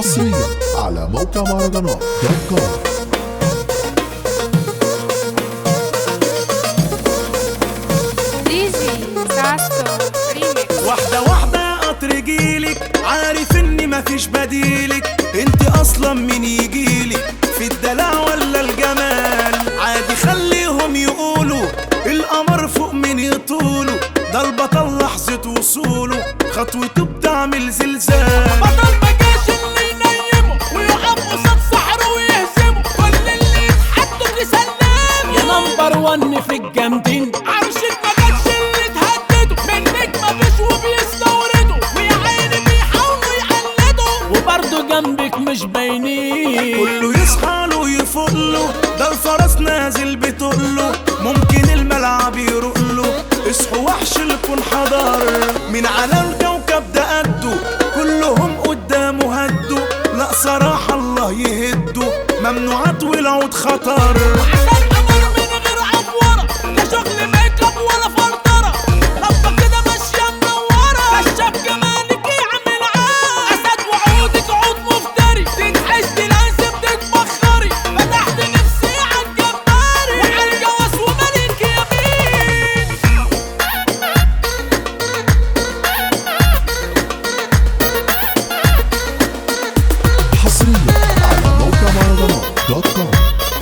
حصريا على موقع مهرجانات دوت كوم ديجي ساسو ريميكس واحدة واحدة يا قطر جيلك عارف اني مفيش بديلك انت اصلا مين يجيلك في الدلع ولا الجمال عادي خليهم يقولوا القمر فوق من يطوله ده البطل لحظة وصوله خطوته بتعمل زلزال بطل ما جاش اللي ينيمه ويقف قصاد سحره ويهزمه كل اللي يتحدوا تسلمه يا نمبر ون في الجامدين عرشك ما جاتش اللي تهدده منك ما فيش وبيستوردوا ويا عيني بيحاولوا يقلدوا وبرضه جنبك مش باينين كله يصحى له ويفوق له ده الفرس نازل بتقله ممكن الملعب يروق له اصحوا وحش الكون حضر من على الكوكب ده قده كلهم قدامه هدوا لا صراحة الله يهدوا ممنوعات والعود خطر عشان قمر من غير عفورة لا شغل ميك اب ولا فلترة ربك كده ماشية منورة كشاف جمالك يعمل عاد أسد وعودك عود مفتري تنحش لازم تتبخري فتحت نفسي عالجباري وعالجواز وملك يمين حصريا على موقع مهرجانات دوت كوم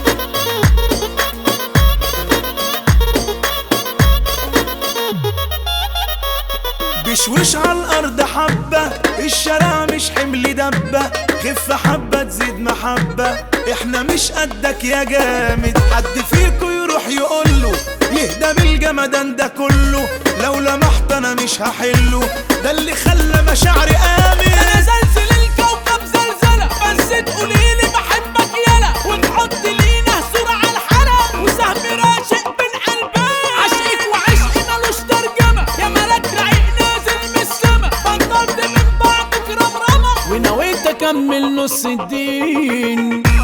بشوش على الارض حبة الشارع مش حمل دبة خف حبة تزيد محبة احنا مش قدك يا جامد حد فيكو يروح يقوله يهدى بالجمدان ده كله لو لمحت انا مش هحله ده اللي خلى مشاعري انا امن زلزل الكوكب زلزلة بس تقوليلي بحبك يلا وتحط لينا صورة على الحلق وسهم راشق بين قلبين عشقك وعشقي ملوش ترجمة يا ملاك رعيق نازل من السما بطلت من بعدك رمرمة ونويت اكمل نص الدين